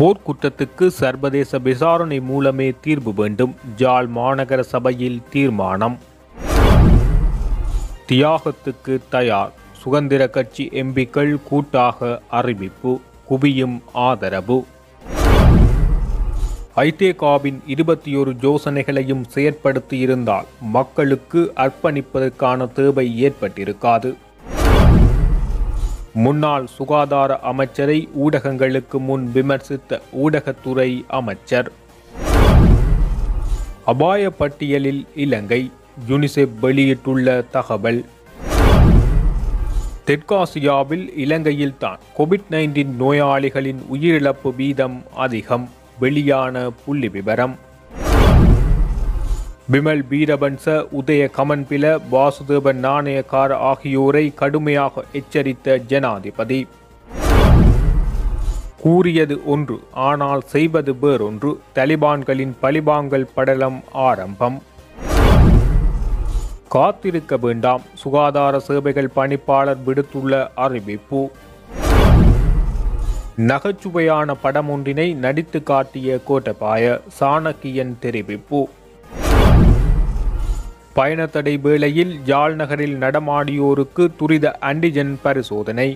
போர்க்குற்றத்துக்கு சர்வதேச விசாரணை மூலமே தீர்வு வேண்டும் ஜாழ் மாநகர சபையில் தீர்மானம் தியாகத்துக்கு தயார் சுதந்திர கட்சி எம்பிக்கள் கூட்டாக அறிவிப்பு குவியும் ஆதரவு ஐதேகாவின் இருபத்தி ஒரு யோசனைகளையும் செயற்படுத்தியிருந்தால் மக்களுக்கு அர்ப்பணிப்பதற்கான தேவை ஏற்பட்டிருக்காது முன்னாள் சுகாதார அமைச்சரை ஊடகங்களுக்கு முன் விமர்சித்த ஊடகத்துறை அமைச்சர் அபாய பட்டியலில் இலங்கை யுனிசெப் வெளியிட்டுள்ள தகவல் தெற்காசியாவில் இலங்கையில் தான் கோவிட் நைன்டீன் நோயாளிகளின் உயிரிழப்பு வீதம் அதிகம் வெளியான புள்ளி விவரம் பிமல் வீரபன்ச உதய கமன்பில வாசுதேவன் நாணயக்கார ஆகியோரை கடுமையாக எச்சரித்த ஜனாதிபதி கூறியது ஒன்று ஆனால் செய்வது வேறொன்று தலிபான்களின் பழிவாங்கல் படலம் ஆரம்பம் காத்திருக்க வேண்டாம் சுகாதார சேவைகள் பணிப்பாளர் விடுத்துள்ள அறிவிப்பு நகைச்சுவையான படம் ஒன்றினை நடித்து காட்டிய கோட்டபாய சாணக்கியன் தெரிவிப்பு பயணத்தடை வேளையில் யாழ் நகரில் நடமாடியோருக்கு துரித ஆன்டிஜென் பரிசோதனை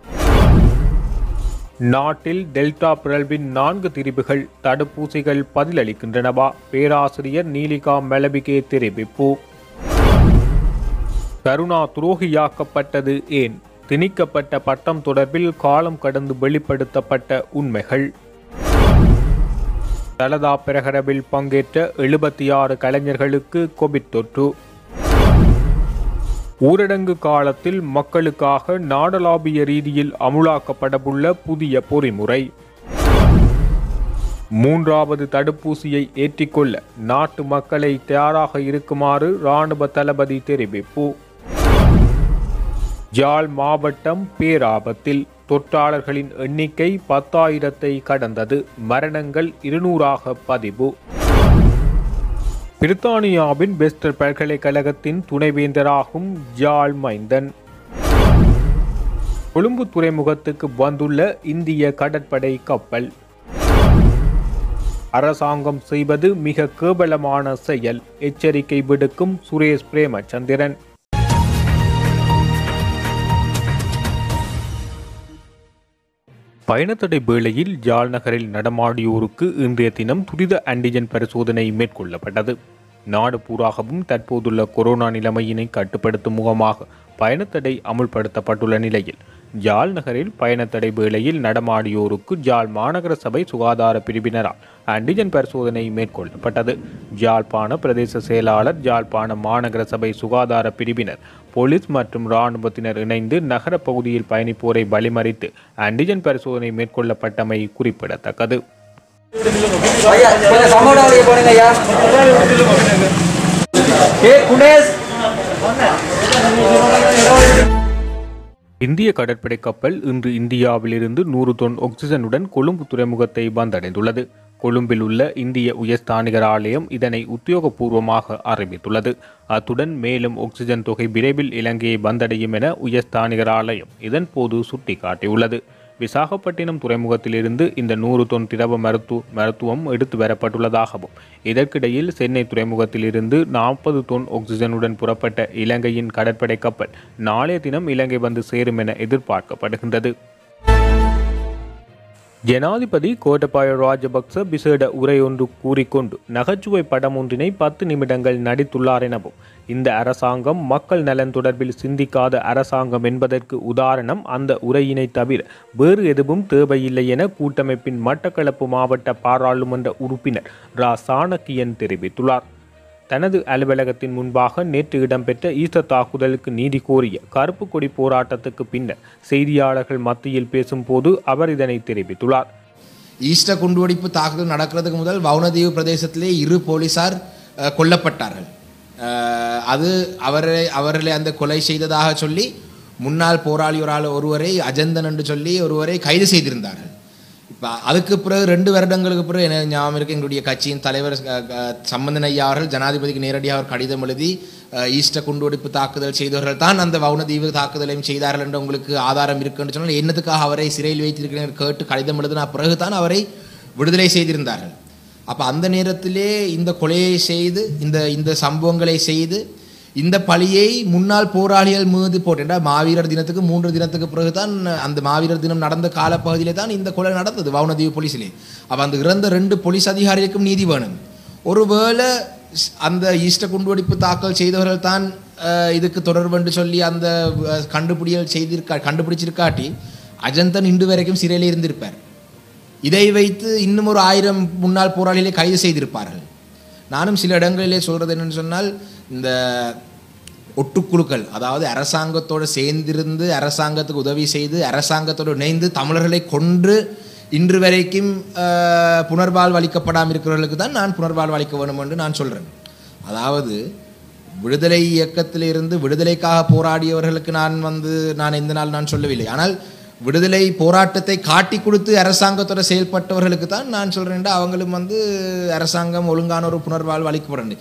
நாட்டில் டெல்டா பிறழ்வின் நான்கு திரிவுகள் தடுப்பூசிகள் பதிலளிக்கின்றனவா பேராசிரியர் நீலிகா மெலபிகே தெரிவிப்பு கருணா துரோகியாக்கப்பட்டது ஏன் திணிக்கப்பட்ட பட்டம் தொடர்பில் காலம் கடந்து வெளிப்படுத்தப்பட்ட உண்மைகள் தலதா பிரகரவில் பங்கேற்ற எழுபத்தி ஆறு கலைஞர்களுக்கு கோவிட் தொற்று ஊரடங்கு காலத்தில் மக்களுக்காக நாடளாவிய ரீதியில் அமுலாக்கப்படவுள்ள புதிய பொறிமுறை மூன்றாவது தடுப்பூசியை ஏற்றிக்கொள்ள நாட்டு மக்களை தயாராக இருக்குமாறு இராணுவ தளபதி தெரிவிப்பு ஜாழ் மாவட்டம் பேராபத்தில் தொற்றாளர்களின் எண்ணிக்கை பத்தாயிரத்தை கடந்தது மரணங்கள் இருநூறாக பதிவு பிரித்தானியாவின் பெஸ்டர் பல்கலைக்கழகத்தின் துணைவேந்தராகும் ஜாழ் மைந்தன் கொழும்பு துறைமுகத்துக்கு வந்துள்ள இந்திய கடற்படை கப்பல் அரசாங்கம் செய்வது மிக கேவலமான செயல் எச்சரிக்கை விடுக்கும் சுரேஷ் பிரேமச்சந்திரன் பயணத்தடை வேளையில் யாழ் நகரில் நடமாடியோருக்கு இன்றைய தினம் துரித ஆன்டிஜென் பரிசோதனை மேற்கொள்ளப்பட்டது நாடு பூராகவும் தற்போதுள்ள கொரோனா நிலைமையினை கட்டுப்படுத்தும் முகமாக பயணத்தடை அமுல்படுத்தப்பட்டுள்ள நிலையில் யாழ் நகரில் பயணத்தடை வேளையில் நடமாடியோருக்கு யாழ் மாநகர சபை சுகாதார பிரிவினரால் ஆன்டிஜென் பரிசோதனை மேற்கொள்ளப்பட்டது யாழ்ப்பாண பிரதேச செயலாளர் யாழ்ப்பாண மாநகர சபை சுகாதார பிரிவினர் போலீஸ் மற்றும் இராணுவத்தினர் இணைந்து நகர பகுதியில் பயணிப்போரை வழிமறித்து ஆன்டிஜென் பரிசோதனை மேற்கொள்ளப்பட்டமை குறிப்பிடத்தக்கது ஐயா கொஞ்சம் சமோடா வெளியே போடுங்க ஐயா ஏ குணேஷ் இந்திய கடற்படை கப்பல் இன்று இந்தியாவிலிருந்து நூறு தொன் ஆக்சிஜனுடன் கொழும்பு துறைமுகத்தை வந்தடைந்துள்ளது கொழும்பில் உள்ள இந்திய உயர்ஸ்தானிகர் ஆலயம் இதனை உத்தியோகபூர்வமாக அறிவித்துள்ளது அத்துடன் மேலும் ஆக்சிஜன் தொகை விரைவில் இலங்கையை வந்தடையும் என உயர்ஸ்தானிகர் ஆலயம் இதன்போது சுட்டிக்காட்டியுள்ளது விசாகப்பட்டினம் துறைமுகத்திலிருந்து இந்த நூறு தொன் திரவ மருத்துவ மருத்துவம் எடுத்து வரப்பட்டுள்ளதாகவும் இதற்கிடையில் சென்னை துறைமுகத்திலிருந்து நாற்பது தொன் ஆக்சிஜனுடன் புறப்பட்ட இலங்கையின் கடற்படை கப்பல் நாளைய தினம் இலங்கை வந்து சேரும் என எதிர்பார்க்கப்படுகின்றது ஜனாதிபதி கோட்டபாய ராஜபக்ச விசேட உரையொன்று கூறிக்கொண்டு நகைச்சுவை படம் ஒன்றினை பத்து நிமிடங்கள் நடித்துள்ளார் எனவும் இந்த அரசாங்கம் மக்கள் நலன் தொடர்பில் சிந்திக்காத அரசாங்கம் என்பதற்கு உதாரணம் அந்த உரையினை தவிர வேறு எதுவும் தேவையில்லை என கூட்டமைப்பின் மட்டக்களப்பு மாவட்ட பாராளுமன்ற உறுப்பினர் ரா சாணக்கியன் தெரிவித்துள்ளார் தனது அலுவலகத்தின் முன்பாக நேற்று இடம்பெற்ற ஈஸ்டர் தாக்குதலுக்கு நீதி கோரிய கருப்பு கொடி போராட்டத்துக்கு பின்னர் செய்தியாளர்கள் மத்தியில் பேசும்போது அவர் இதனை தெரிவித்துள்ளார் ஈஸ்டர் குண்டுவெடிப்பு தாக்குதல் நடக்கிறதுக்கு முதல் வவுனதீவு பிரதேசத்திலே இரு போலீசார் அஹ், கொல்லப்பட்டார்கள் அஹ், அது அவரை அவர்களை அந்த கொலை செய்ததாக சொல்லி முன்னாள் போராளி ஒரு ஆள் ஒருவரை அஜந்தன் என்று சொல்லி ஒருவரை கைது செய்திருந்தார்கள் இப்போ அதுக்கு பிறகு ரெண்டு வருடங்களுக்கு பிறகு என்ன ஞாபகம் இருக்கு எங்களுடைய கட்சியின் தலைவர் அஹ், அஹ், சம்பந்தன் ஐயா அவர்கள் ஜனாதிபதிக்கு நேரடியாக ஒரு கடிதம் எழுதி அஹ், ஈஸ்டர் குண்டுவெடிப்பு தாக்குதல் செய்தவர்கள் தான் அந்த வவுனதீவு தாக்குதலையும் செய்தார்கள் என்று உங்களுக்கு ஆதாரம் இருக்குன்னு சொன்னால் என்னத்துக்காக அவரை சிறையில் வைத்திருக்கிறேன் கேட்டு கடிதம் எழுதின பிறகு தான் அவரை விடுதலை செய்திருந்தார்கள் அப்போ அந்த நேரத்திலே இந்த கொலையை செய்து இந்த இந்த சம்பவங்களை செய்து இந்த பழியை முன்னாள் போராளிகள் மீது போட்டேன்டா மாவீரர் தினத்துக்கு மூன்று தினத்துக்கு பிறகு தான் அந்த மாவீரர் தினம் நடந்த காலப்பகுதியிலே தான் இந்த கொலை நடந்தது வவுனதீவு போலீஸிலே அப்போ அந்த இறந்த ரெண்டு போலீஸ் அதிகாரிகளுக்கும் நீதி வேணும் ஒருவேளை ஸ்- அந்த ஈஸ்ட குண்டுவெடிப்பு தாக்கல் செய்தவர்கள் தான் அஹ், இதுக்கு தொடர்புண்டு சொல்லி அந்த அஹ், கண்டுபிடியல் செய்திருக்கா கண்டுபிடிச்சிருக்காட்டி அஜந்தன் இன்று வரைக்கும் சிறையில் இருந்திருப்பார் இதை வைத்து இன்னும் ஒரு ஆயிரம் முன்னாள் போராளிகளை கைது செய்திருப்பார்கள் நானும் சில இடங்களிலே சொல்றது என்னன்னு சொன்னால் இந்த ஒட்டுக்குழுக்கள் அதாவது அரசாங்கத்தோடு சேர்ந்திருந்து அரசாங்கத்துக்கு உதவி செய்து அரசாங்கத்தோடு இணைந்து தமிழர்களை கொன்று இன்று வரைக்கும் அஹ், புனர்வாழ்வு அளிக்கப்படாமல் இருக்கிறவர்களுக்கு தான் நான் புனர்வாழ்வு அளிக்க வேண்டும் என்று நான் சொல்கிறேன் அதாவது விடுதலை இயக்கத்திலிருந்து விடுதலைக்காக போராடியவர்களுக்கு நான் வந்து நான் எந்த நாள் நான் சொல்லவில்லை ஆனால் விடுதலை போராட்டத்தை காட்டி கொடுத்து அரசாங்கத்தோட செயல்பட்டவர்களுக்கு தான் நான் சொல்றேன் அவங்களும் வந்து அரசாங்கம் ஒழுங்கான ஒரு புனர்வாழ்வு அளிக்கப்படணும்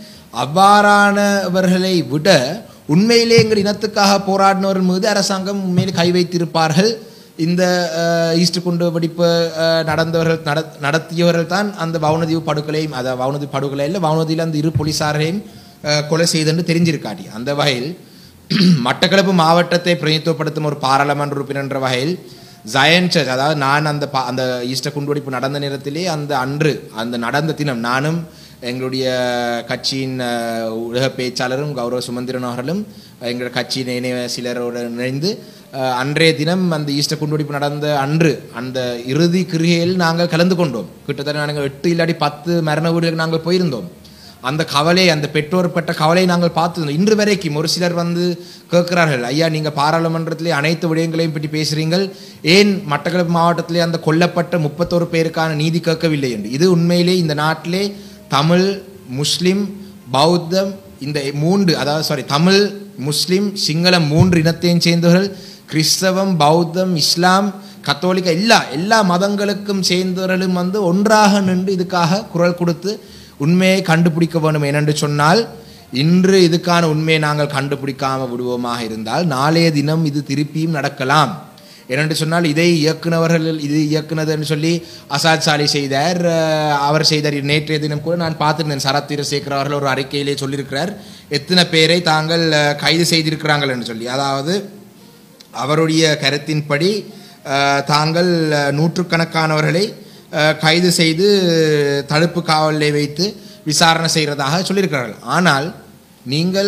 அவ்வாறானவர்களை விட உண்மையிலே எங்கள் இனத்துக்காக போராடினவர்கள் மீது அரசாங்கம் உண்மையிலே கை வைத்திருப்பார்கள் இந்த அஹ், ஈஸ்ட் குண்டு வெடிப்பு அஹ், நடந்தவர்கள் நட நடத்தியவர்கள் தான் அந்த வவுனதீவு படுகொலையும் அதாவது வவுனதீவு படுகொலை இல்லை வவுனதீவில் அந்த இரு போலீசாரையும் அஹ், கொலை செய்தென்று தெரிஞ்சிருக்காட்டி அந்த வகையில் மட்டக்களப்பு மாவட்டத்தை பிரதிநிதித்துவப்படுத்தும் ஒரு பாராளுமன்ற உறுப்பினர் என்ற வகையில் ஜயன் சர்ச் அதாவது நான் அந்த பா- அந்த ஈஸ்ட குண்டுவெடிப்பு நடந்த நேரத்திலே அந்த அன்று அந்த நடந்த தினம் நானும் எங்களுடைய கட்சியின் அஹ், உலக பேச்சாளரும் கௌரவ சுமந்திரன் அவர்களும் எங்களோட கட்சியின் இணைய சிலரோடு இணைந்து அஹ், அன்றைய தினம் அந்த ஈஸ்ட குண்டுவெடிப்பு நடந்த அன்று அந்த இறுதி கிரிகையில் நாங்கள் கலந்து கொண்டோம் கிட்டத்தட்ட நாங்கள் எட்டு இல்லாட்டி பத்து மரண வீடுகளுக்கு நாங்கள் போயிருந்தோம் அந்த கவலை அந்த பெற்றோர் பட்ட கவலை நாங்கள் பார்த்து இன்று வரைக்கும் ஒரு சிலர் வந்து கேட்கிறார்கள் ஐயா நீங்கள் பாராளுமன்றத்திலே அனைத்து விடயங்களையும் பற்றி பேசுறீங்கள் ஏன் மட்டக்களப்பு மாவட்டத்திலே அந்த கொல்லப்பட்ட முப்பத்தோரு பேருக்கான நீதி கேட்கவில்லை என்று இது உண்மையிலே இந்த நாட்டிலே தமிழ் முஸ்லிம் பௌத்தம் இந்த மூன்று அதாவது சாரி தமிழ் முஸ்லிம் சிங்களம் மூன்று இனத்தையும் சேர்ந்தவர்கள் கிறிஸ்தவம் பௌத்தம் இஸ்லாம் கத்தோலிக்க எல்லா எல்லா மதங்களுக்கும் சேர்ந்தவர்களும் வந்து ஒன்றாக நின்று இதுக்காக குரல் கொடுத்து உண்மையை கண்டுபிடிக்க வேண்டும் ஏனென்று சொன்னால் இன்று இதுக்கான உண்மையை நாங்கள் கண்டுபிடிக்காம விடுவோமாக இருந்தால் நாளைய தினம் இது திருப்பியும் நடக்கலாம் ஏனென்று சொன்னால் இதை இயக்குனவர்கள் இது இயக்குனதுன்னு சொல்லி அசாத் சாலி செய்தார் அஹ், அவர் செய்தார் நேற்றைய தினம் கூட நான் பார்த்திருந்தேன் சரத்தீர சேகர் அவர்கள் ஒரு அறிக்கையிலே சொல்லியிருக்கிறார் எத்தனை பேரை தாங்கள் அஹ், கைது செய்திருக்கிறாங்கள் என்று சொல்லி அதாவது அவருடைய கருத்தின்படி அஹ், தாங்கள் அஹ், நூற்றுக்கணக்கானவர்களை அஹ், கைது செய்து தடுப்பு காவலில் வைத்து விசாரணை செய்கிறதாக சொல்லியிருக்கிறார்கள் ஆனால் நீங்கள்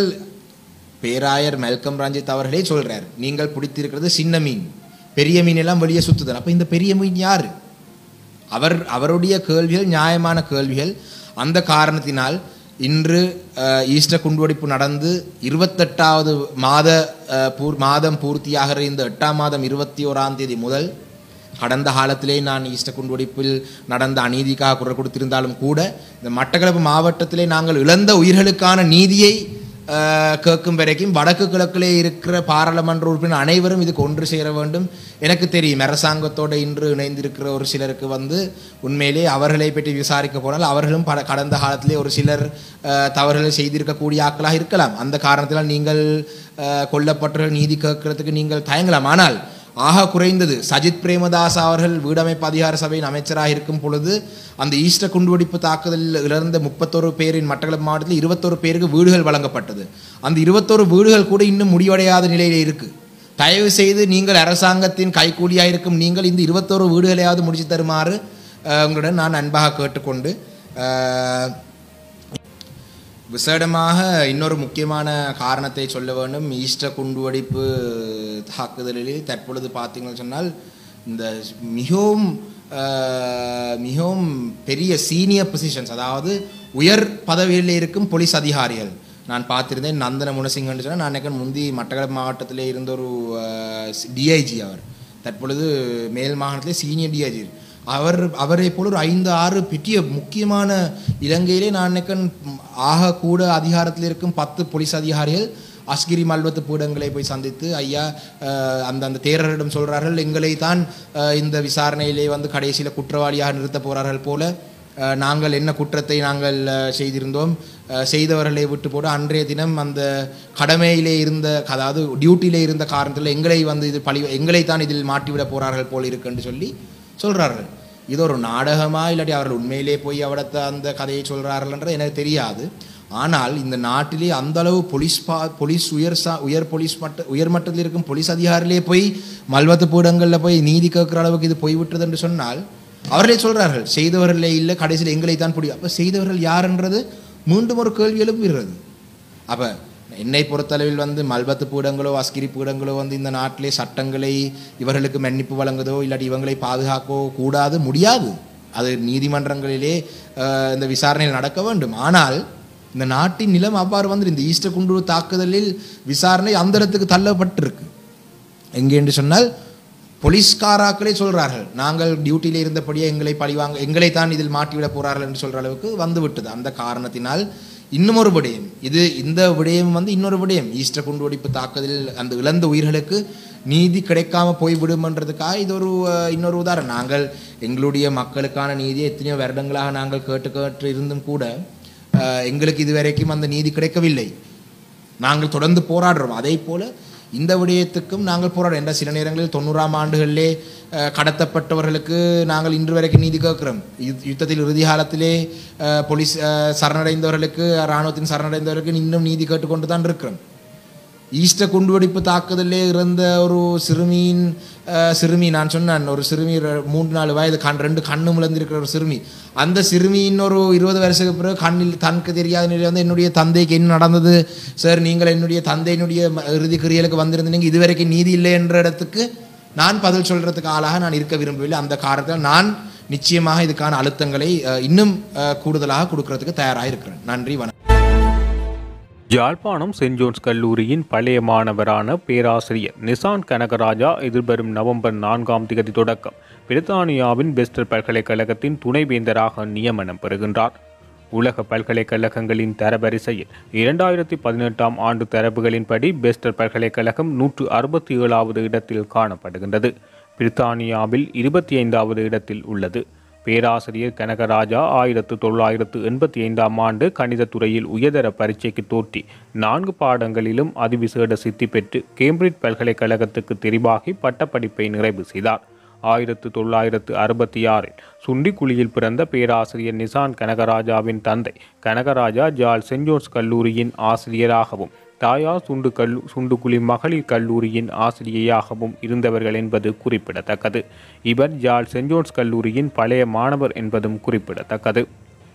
பேராயர் மெல்கம் ரஞ்சித் அவர்களே சொல்றார் நீங்கள் பிடித்திருக்கிறது சின்ன மீன் பெரிய மீன் எல்லாம் வெளியே சுத்துதல் அப்ப இந்த பெரிய மீன் யாரு அவர் அவருடைய கேள்விகள் நியாயமான கேள்விகள் அந்த காரணத்தினால் இன்று அஹ், ஈஸ்டர் குண்டுவெடிப்பு நடந்து இருபத்தெட்டாவது மாத அஹ், பூர் மாதம் பூர்த்தியாகிற இந்த எட்டாம் மாதம் இருபத்தி ஓராம் தேதி முதல் கடந்த காலத்திலே நான் ஈஸ்டர் குண்டுவெடிப்பில் நடந்த அநீதிக்காக குரல் கொடுத்திருந்தாலும் கூட இந்த மட்டக்களப்பு மாவட்டத்திலே நாங்கள் இழந்த உயிர்களுக்கான நீதியை அஹ், கேட்கும் வரைக்கும் வடக்கு கிழக்கிலே இருக்கிற பாராளுமன்ற உறுப்பினர் அனைவரும் இதுக்கு ஒன்று சேர வேண்டும் எனக்கு தெரியும் அரசாங்கத்தோடு இன்று இணைந்திருக்கிற ஒரு சிலருக்கு வந்து உண்மையிலே அவர்களை பற்றி விசாரிக்க போனால் அவர்களும் பல கடந்த காலத்திலே ஒரு சிலர் அஹ், தவறுகளை செய்திருக்கக்கூடிய ஆட்களாக இருக்கலாம் அந்த காரணத்தினால் நீங்கள் அஹ், கொல்லப்பட்டவர்கள் நீதி கேட்கறதுக்கு நீங்கள் தயங்கலாம் ஆனால் ஆக குறைந்தது சஜித் பிரேமதாஸ் அவர்கள் வீடமைப்பு அதிகார சபையின் அமைச்சராக இருக்கும் பொழுது அந்த ஈஸ்டர் குண்டுவெடிப்பு தாக்குதலில் இழந்த முப்பத்தொரு பேரின் மட்டக்களப்பு மாவட்டத்தில் இருபத்தொரு பேருக்கு வீடுகள் வழங்கப்பட்டது அந்த இருபத்தொரு வீடுகள் கூட இன்னும் முடிவடையாத நிலையில இருக்கு தயவு செய்து நீங்கள் அரசாங்கத்தின் கைக்கூலியாக இருக்கும் நீங்கள் இந்த இருபத்தொரு வீடுகளையாவது முடிச்சு தருமாறு அஹ், உங்களுடன் நான் அன்பாக கேட்டுக்கொண்டு அஹ், விசேடமாக இன்னொரு முக்கியமான காரணத்தை சொல்ல வேண்டும் ஈஸ்டர் குண்டுவெடிப்பு தாக்குதலில் தற்பொழுது பார்த்தீங்கன்னு சொன்னால் இந்த மிகவும் அஹ், மிகவும் பெரிய சீனியர் பொசிஷன்ஸ் அதாவது உயர் பதவியில் இருக்கும் போலீஸ் அதிகாரிகள் நான் பார்த்திருந்தேன் நந்தன முனசிங்கன்னு சொன்னால் நான் நினைக்கிறேன் முந்தி மட்டக்களப்பு மாவட்டத்தில் இருந்த ஒரு டிஐஜி அவர் தற்பொழுது மேல் மாகாணத்திலே சீனியர் டிஐஜி அவர் அவரை போல ஒரு ஐந்து ஆறு பெரிய முக்கியமான இலங்கையிலே நான் நினைக்கிறேன் ஆக கூட அதிகாரத்தில் இருக்கும் பத்து போலீஸ் அதிகாரிகள் அஸ்கிரி மல்வத்து பீடங்களை போய் சந்தித்து ஐயா அஹ், அந்த அந்த தேரரிடம் சொல்றார்கள் எங்களை தான் அஹ், இந்த விசாரணையிலே வந்து கடைசியில் குற்றவாளியாக நிறுத்தப் போறார்கள் போல அஹ், நாங்கள் என்ன குற்றத்தை நாங்கள் அஹ், செய்திருந்தோம் அஹ், செய்தவர்களை விட்டு போட அன்றைய தினம் அந்த கடமையிலே இருந்த அதாவது டியூட்டியிலே இருந்த காரணத்தில் எங்களை வந்து இது பழி எங்களை தான் இதில் மாட்டிவிட போறார்கள் போல் இருக்குன்னு சொல்லி சொல்றார்கள் இது ஒரு நாடகமா இல்லாட்டி அவர்கள் உண்மையிலே போய் அவடத்த அந்த கதையை சொல்கிறார்கள்ன்றது எனக்கு தெரியாது ஆனால் இந்த நாட்டிலே அந்த அளவு போலீஸ் பா போலீஸ் உயர் சா உயர் போலீஸ் மட்ட உயர் மட்டத்தில் இருக்கும் போலீஸ் அதிகாரிலே போய் மல்வத்து பீடங்களில் போய் நீதி கேட்குற அளவுக்கு இது போய்விட்டது என்று சொன்னால் அவர்களே சொல்கிறார்கள் செய்தவர்களே இல்லை கடைசியில் எங்களை தான் பிடிக்கும் அப்போ செய்தவர்கள் யாருன்றது மீண்டும் ஒரு கேள்வி எழுப்புகிறது அப்போ என்னை பொறுத்தளவில் வந்து மல்பத்து பீடங்களோ அஸ்கிரி பீடங்களோ வந்து இந்த நாட்டிலே சட்டங்களை இவர்களுக்கு மன்னிப்பு வழங்குதோ இல்லாட்டி இவங்களை பாதுகாக்கவோ கூடாது முடியாது அது நீதிமன்றங்களிலே அஹ், இந்த விசாரணையில் நடக்க வேண்டும் ஆனால் இந்த நாட்டின் நிலம் அவ்வாறு வந்து இந்த ஈஸ்டர் குண்டு தாக்குதலில் விசாரணை அந்த இடத்துக்கு தள்ளப்பட்டிருக்கு எங்கே என்று சொன்னால் போலீஸ்காராக்களே சொல்கிறார்கள் நாங்கள் டியூட்டியில் இருந்தபடியே எங்களை பழிவாங்க எங்களை தான் இதில் மாட்டிவிட போகிறார்கள் என்று சொல்கிற அளவுக்கு வந்து விட்டது அந்த காரணத்தினால் இன்னும் ஒரு விடயம் இது இந்த விடயம் வந்து இன்னொரு விடயம் ஈஸ்டர் குண்டுவெடிப்பு தாக்குதலில் அந்த இழந்த உயிர்களுக்கு நீதி கிடைக்காம போய்விடுமன்றதுக்காக இது ஒரு அஹ், இன்னொரு உதாரணம் நாங்கள் எங்களுடைய மக்களுக்கான நீதியை எத்தனையோ வருடங்களாக நாங்கள் கேட்டு கேட்டு இருந்தும் கூட அஹ், எங்களுக்கு இதுவரைக்கும் அந்த நீதி கிடைக்கவில்லை நாங்கள் தொடர்ந்து போராடுறோம் அதே போல இந்த விடயத்துக்கும் நாங்கள் போராடுறோம் என்ற சில நேரங்களில் தொண்ணூறாம் ஆண்டுகளிலே அஹ், கடத்தப்பட்டவர்களுக்கு நாங்கள் இன்று வரைக்கும் நீதி கேட்கிறோம் யுத்- யுத்தத்தில் இறுதி காலத்திலே அஹ், போலீஸ் அஹ், சரணடைந்தவர்களுக்கு இராணுவத்தின் சரணடைந்தவர்களுக்கு இன்னும் நீதி கேட்டுக்கொண்டு தான் இருக்கிறோம் ஈஸ்டர் குண்டுவெடிப்பு தாக்குதலே இருந்த ஒரு சிறுமியின் அஹ், சிறுமி நான் சொன்னேன் ஒரு சிறுமி ரெ- மூன்று நாலு வயது கண் ரெண்டு கண்ணு முழந்திருக்கிற ஒரு சிறுமி அந்த சிறுமியின் ஒரு இருபது வருஷத்துக்கு பிறகு கண்ணில் தனக்கு தெரியாத நிலையில் வந்து என்னுடைய தந்தைக்கு என்ன நடந்தது சார் நீங்கள் என்னுடைய தந்தையினுடைய ம- இறுதி கிரியலுக்கு வந்திருந்தீங்க இதுவரைக்கும் நீதி இல்லை என்ற இடத்துக்கு நான் பதில் சொல்றதுக்கு ஆளாக நான் இருக்க விரும்பவில்லை அந்த காரணத்தில் நான் நிச்சயமாக இதுக்கான அழுத்தங்களை அஹ், இன்னும் அஹ், கூடுதலாக கொடுக்கறதுக்கு தயாராக இருக்கிறேன் நன்றி வணக்கம் யாழ்ப்பாணம் சென்ட் ஜோன்ஸ் கல்லூரியின் பழைய மாணவரான பேராசிரியர் நிசான் கனகராஜா எதிர்வரும் நவம்பர் நான்காம் திகதி தொடக்கம் பிரித்தானியாவின் பெஸ்டர் பல்கலைக்கழகத்தின் துணைவேந்தராக நியமனம் பெறுகின்றார் உலக பல்கலைக்கழகங்களின் தரவரிசையில் இரண்டாயிரத்தி பதினெட்டாம் ஆண்டு தரவுகளின்படி பெஸ்டர் பல்கலைக்கழகம் நூற்று அறுபத்தி ஏழாவது இடத்தில் காணப்படுகின்றது பிரித்தானியாவில் இருபத்தி ஐந்தாவது இடத்தில் உள்ளது பேராசிரியர் கனகராஜா ஆயிரத்து தொள்ளாயிரத்து எண்பத்தி ஐந்தாம் ஆண்டு கணிதத் துறையில் உயர்தர பரீட்சைக்கு தோற்றி நான்கு பாடங்களிலும் அதிவிசேட சித்தி பெற்று கேம்பிரிட்ஜ் பல்கலைக்கழகத்துக்கு தெரிவாகி பட்டப்படிப்பை நிறைவு செய்தார் ஆயிரத்து தொள்ளாயிரத்து அறுபத்தி ஆறில் சுண்டிக்குழியில் பிறந்த பேராசிரியர் நிசான் கனகராஜாவின் தந்தை கனகராஜா ஜால் சென்ட் ஜோன்ஸ் கல்லூரியின் ஆசிரியராகவும் தாயார் சுண்டு கல்லு சுண்டுக்குழி மகளிர் கல்லூரியின் ஆசிரியையாகவும் இருந்தவர்கள் என்பது குறிப்பிடத்தக்கது இவர் ஜால் சென்ட் ஜோன்ஸ் கல்லூரியின் பழைய மாணவர் என்பதும் குறிப்பிடத்தக்கது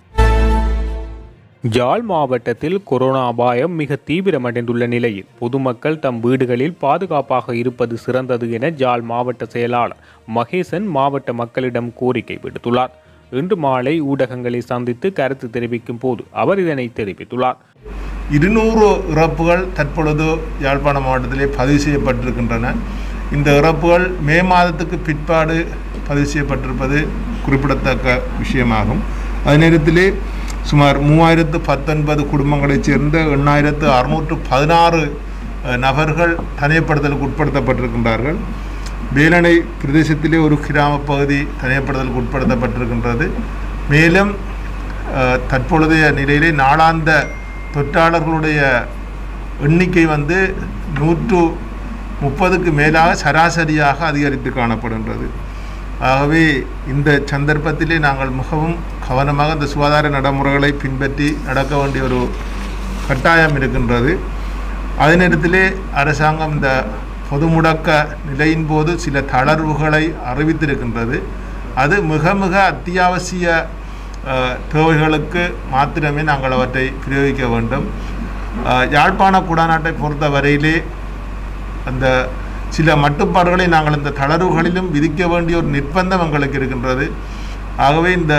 ஜாழ் மாவட்டத்தில் கொரோனா அபாயம் மிக தீவிரமடைந்துள்ள நிலையில் பொதுமக்கள் தம் வீடுகளில் பாதுகாப்பாக இருப்பது சிறந்தது என ஜாழ் மாவட்ட செயலாளர் மகேசன் மாவட்ட மக்களிடம் கோரிக்கை விடுத்துள்ளார் இன்று மாலை ஊடகங்களை சந்தித்து கருத்து தெரிவிக்கும் போது அவர் இதனை தெரிவித்துள்ளார் இருநூறு இறப்புகள் தற்பொழுது யாழ்ப்பாண மாவட்டத்திலே பதிவு செய்யப்பட்டிருக்கின்றன இந்த இறப்புகள் மே மாதத்துக்கு பிற்பாடு பதிவு செய்யப்பட்டிருப்பது குறிப்பிடத்தக்க விஷயமாகும் அதே நேரத்திலே சுமார் மூவாயிரத்து பத்தொன்பது குடும்பங்களைச் சேர்ந்த எண்ணாயிரத்து அறுநூற்று பதினாறு அஹ், நபர்கள் தனிமைப்படுத்தலுக்கு உட்படுத்தப்பட்டிருக்கின்றார்கள் வேலணை பிரதேசத்திலே ஒரு கிராம பகுதி தனிமைப்படுத்தலுக்கு உட்படுத்தப்பட்டிருக்கின்றது மேலும் அஹ், தற்பொழுதைய நிலையிலே நாளாந்த தொற்றாளர்களுடைய எண்ணிக்கை வந்து நூற்று முப்பதுக்கு மேலாக சராசரியாக அதிகரித்து காணப்படுகின்றது ஆகவே இந்த சந்தர்ப்பத்திலே நாங்கள் மிகவும் கவனமாக இந்த சுகாதார நடைமுறைகளை பின்பற்றி நடக்க வேண்டிய ஒரு கட்டாயம் இருக்கின்றது அதே நேரத்திலே அரசாங்கம் இந்த பொது முடக்க நிலையின் போது சில தளர்வுகளை அறிவித்திருக்கின்றது அது மிக மிக அத்தியாவசிய அஹ், தேவைகளுக்கு மாத்திரமே நாங்கள் அவற்றை பிரயோகிக்க வேண்டும் அஹ், யாழ்ப்பாண குடாநாட்டை பொறுத்த வரையிலே அந்த சில மட்டுப்பாடுகளை நாங்கள் இந்த தளர்வுகளிலும் விதிக்க வேண்டிய ஒரு நிர்பந்தம் எங்களுக்கு இருக்கின்றது ஆகவே இந்த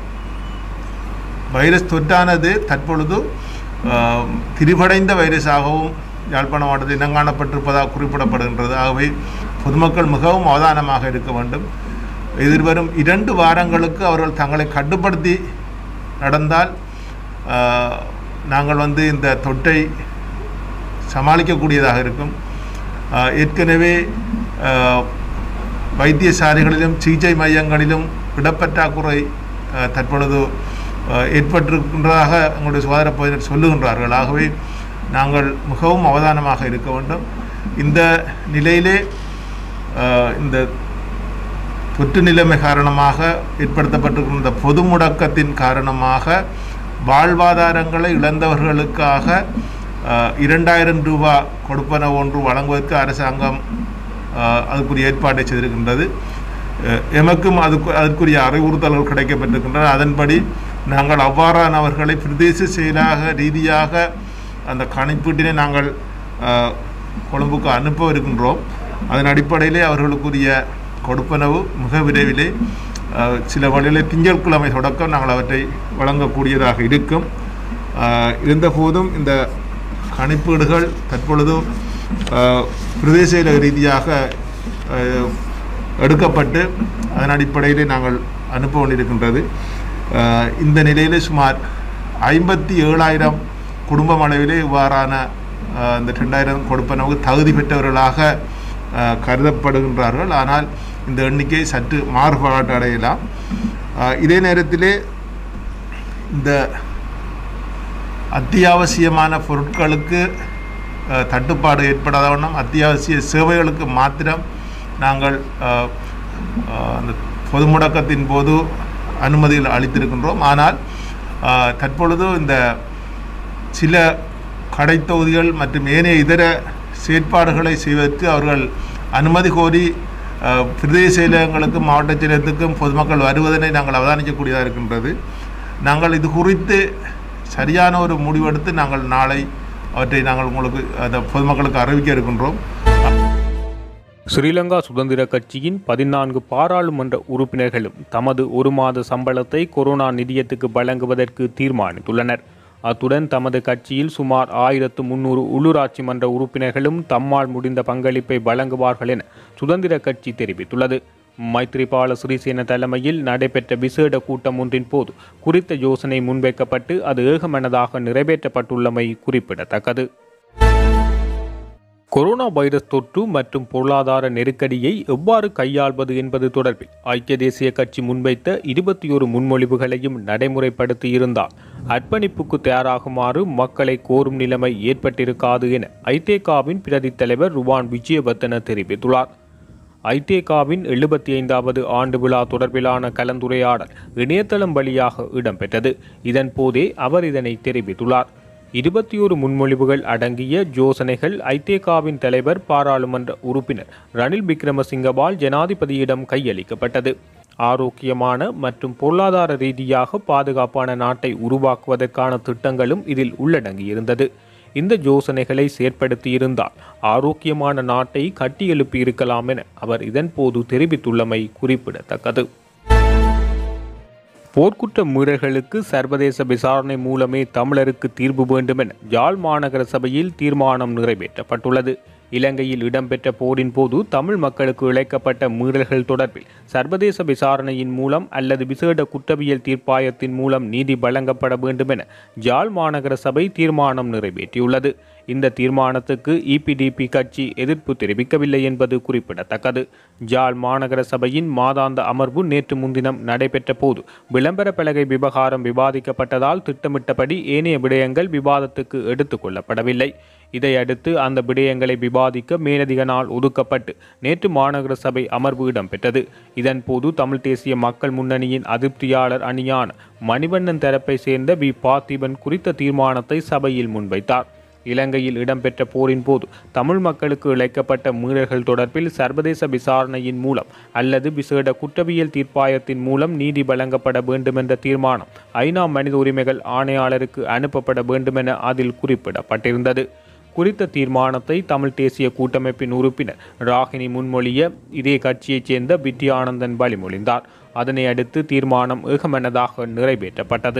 வைரஸ் தொற்றானது தற்பொழுது ஆம், திரிபடைந்த வைரஸாகவும் யாழ்ப்பாண மாவட்டத்தில் இனங்காணப்பட்டிருப்பதாக குறிப்பிடப்படுகின்றது ஆகவே பொதுமக்கள் மிகவும் அவதானமாக இருக்க வேண்டும் எதிர்வரும் இரண்டு வாரங்களுக்கு அவர்கள் தங்களை கட்டுப்படுத்தி நடந்தால் ஆ, நாங்கள் வந்து இந்த தொற்றை சமாளிக்கக்கூடியதாக இருக்கும் ஆ, ஏற்கனவே ஆ, வைத்தியசாலைகளிலும் சிகிச்சை மையங்களிலும் இடப்பற்றாக்குறை ஆ, தற்பொழுது ஆ, ஏற்பட்டிருக்கின்றதாக எங்களுடைய சுகாதார பகுதியினர் சொல்லுகின்றார்கள் ஆகவே நாங்கள் மிகவும் அவதானமாக இருக்க வேண்டும் இந்த நிலையிலே ஆ, இந்த தொற்று நிலைமை காரணமாக ஏற்படுத்தப்பட்டிருக்கிற இந்த பொது முடக்கத்தின் காரணமாக வாழ்வாதாரங்களை இழந்தவர்களுக்காக அஹ், இரண்டாயிரம் ரூபாய் கொடுப்பன ஒன்று வழங்குவதற்கு அரசாங்கம் அஹ், அதுக்குரிய ஏற்பாட்டை செய்திருக்கின்றது அஹ், எமக்கும் அதுக்கு அதற்குரிய அறிவுறுத்தல்கள் கிடைக்கப்பட்டிருக்கின்றன அதன்படி நாங்கள் அவ்வாறானவர்களை பிரதேச செயலாக ரீதியாக அந்த கணிப்பீட்டினை நாங்கள் அஹ், கொழும்புக்கு அனுப்ப இருக்கின்றோம் அதன் அடிப்படையிலே அவர்களுக்குரிய கொடுப்பனவு மிக விரைவிலே அஹ், சில வழியிலே திங்கட்கிழமை தொடக்கம் நாங்கள் அவற்றை வழங்கக்கூடியதாக இருக்கும் அஹ், இருந்தபோதும் இந்த கணிப்பீடுகள் தற்பொழுது அஹ், பிரதேச ரீதியாக அஹ், எடுக்கப்பட்டு அதன் அடிப்படையிலே நாங்கள் அனுப்ப வேண்டியிருக்கின்றது அஹ், இந்த நிலையிலே சுமார் ஐம்பத்தி ஏழாயிரம் குடும்பம் அளவிலே இவ்வாறான அஹ், இந்த ரெண்டாயிரம் கொடுப்பனவுக்கு தகுதி பெற்றவர்களாக அஹ், கருதப்படுகின்றார்கள் ஆனால் இந்த எண்ணிக்கை சற்று மாறுபாடு அடையலாம் அஹ், இதே நேரத்திலே இந்த அத்தியாவசியமான பொருட்களுக்கு அஹ், தட்டுப்பாடு ஏற்படாத வண்ணம் அத்தியாவசிய சேவைகளுக்கு மாத்திரம் நாங்கள் அஹ், அஹ், அந்த பொது முடக்கத்தின் போது அனுமதிகள் அளித்திருக்கின்றோம் ஆனால் அஹ், தற்பொழுது இந்த சில கடைத்தொகுதிகள் மற்றும் ஏனைய இதர செயற்பாடுகளை செய்வதற்கு அவர்கள் அனுமதி கோரி அஹ், பிரதேச செயலகங்களுக்கும் மாவட்ட செயலகத்துக்கும் பொதுமக்கள் வருவதனை நாங்கள் அவதானிக்கக்கூடியதாக இருக்கின்றது நாங்கள் இது குறித்து சரியான ஒரு முடிவெடுத்து நாங்கள் நாளை அவற்றை நாங்கள் உங்களுக்கு அந்த பொதுமக்களுக்கு அறிவிக்க இருக்கின்றோம் ஸ்ரீலங்கா சுதந்திர கட்சியின் பதினான்கு பாராளுமன்ற உறுப்பினர்களும் தமது ஒரு மாத சம்பளத்தை கொரோனா நிதியத்துக்கு வழங்குவதற்கு தீர்மானித்துள்ளனர் அத்துடன் தமது கட்சியில் சுமார் ஆயிரத்து முன்னூறு உள்ளூராட்சி மன்ற உறுப்பினர்களும் தம்மால் முடிந்த பங்களிப்பை வழங்குவார்கள் என சுதந்திர கட்சி தெரிவித்துள்ளது மைத்ரிபால சிறிசேன தலைமையில் நடைபெற்ற விசேட கூட்டம் ஒன்றின் போது குறித்த யோசனை முன்வைக்கப்பட்டு அது ஏகமனதாக நிறைவேற்றப்பட்டுள்ளமை குறிப்பிடத்தக்கது கொரோனா வைரஸ் தொற்று மற்றும் பொருளாதார நெருக்கடியை எவ்வாறு கையாள்வது என்பது தொடர்பில் ஐக்கிய தேசிய கட்சி முன்வைத்த இருபத்தி ஒரு முன்மொழிவுகளையும் நடைமுறைப்படுத்தி இருந்தால் அர்ப்பணிப்புக்கு தயாராகுமாறு மக்களை கோரும் நிலைமை ஏற்பட்டிருக்காது என ஐதேகாவின் பிரதி தலைவர் ருவான் விஜயவர்தன தெரிவித்துள்ளார் ஐதேகாவின் எழுபத்தி ஐந்தாவது ஆண்டு விழா தொடர்பிலான கலந்துரையாடல் இணையதளம் வழியாக இடம்பெற்றது இதன் போதே அவர் இதனை தெரிவித்துள்ளார் இருபத்தி ஒரு முன்மொழிவுகள் அடங்கிய யோசனைகள் ஐதேகாவின் தலைவர் பாராளுமன்ற உறுப்பினர் ரணில் விக்ரமசிங்கவால் ஜனாதிபதியிடம் கையளிக்கப்பட்டது ஆரோக்கியமான மற்றும் பொருளாதார ரீதியாக பாதுகாப்பான நாட்டை உருவாக்குவதற்கான திட்டங்களும் இதில் உள்ளடங்கியிருந்தது இந்த யோசனைகளை செயற்படுத்தியிருந்தால் ஆரோக்கியமான நாட்டை கட்டியெழுப்பி இருக்கலாம் என அவர் இதன்போது தெரிவித்துள்ளமை குறிப்பிடத்தக்கது போர்க்குற்ற மீறல்களுக்கு சர்வதேச விசாரணை மூலமே தமிழருக்கு தீர்வு வேண்டும் என யாழ் மாநகர சபையில் தீர்மானம் நிறைவேற்றப்பட்டுள்ளது இலங்கையில் இடம்பெற்ற போரின் போது தமிழ் மக்களுக்கு இழைக்கப்பட்ட மீறல்கள் தொடர்பில் சர்வதேச விசாரணையின் மூலம் அல்லது விசேட குற்றவியல் தீர்ப்பாயத்தின் மூலம் நீதி வழங்கப்பட வேண்டும் என ஜாழ் மாநகர சபை தீர்மானம் நிறைவேற்றியுள்ளது இந்த தீர்மானத்துக்கு இபிடிபி கட்சி எதிர்ப்பு தெரிவிக்கவில்லை என்பது குறிப்பிடத்தக்கது ஜாழ் மாநகர சபையின் மாதாந்த அமர்வு நேற்று முன்தினம் நடைபெற்ற போது விளம்பர பலகை விவகாரம் விவாதிக்கப்பட்டதால் திட்டமிட்டபடி ஏனைய விடயங்கள் விவாதத்துக்கு எடுத்துக் கொள்ளப்படவில்லை இதையடுத்து அந்த விடயங்களை விவாதிக்க மேலதிக நாள் ஒதுக்கப்பட்டு நேற்று மாநகர சபை அமர்வு இடம்பெற்றது இதன்போது தமிழ் தேசிய மக்கள் முன்னணியின் அதிருப்தியாளர் அணியான மணிவண்ணன் தரப்பை சேர்ந்த வி பார்த்திபன் குறித்த தீர்மானத்தை சபையில் முன்வைத்தார் இலங்கையில் இடம்பெற்ற போரின் போது தமிழ் மக்களுக்கு இழைக்கப்பட்ட மீறல்கள் தொடர்பில் சர்வதேச விசாரணையின் மூலம் அல்லது விசேட குற்றவியல் தீர்ப்பாயத்தின் மூலம் நீதி வழங்கப்பட வேண்டும் என்ற தீர்மானம் ஐநா மனித உரிமைகள் ஆணையாளருக்கு அனுப்பப்பட வேண்டும் என அதில் குறிப்பிடப்பட்டிருந்தது குறித்த தீர்மானத்தை தமிழ் தேசிய கூட்டமைப்பின் உறுப்பினர் ராகினி முன்மொழிய இதே கட்சியைச் சேர்ந்த வித்யானந்தன் வழிமொழிந்தார் அதனை அடுத்து தீர்மானம் ஏகமனதாக நிறைவேற்றப்பட்டது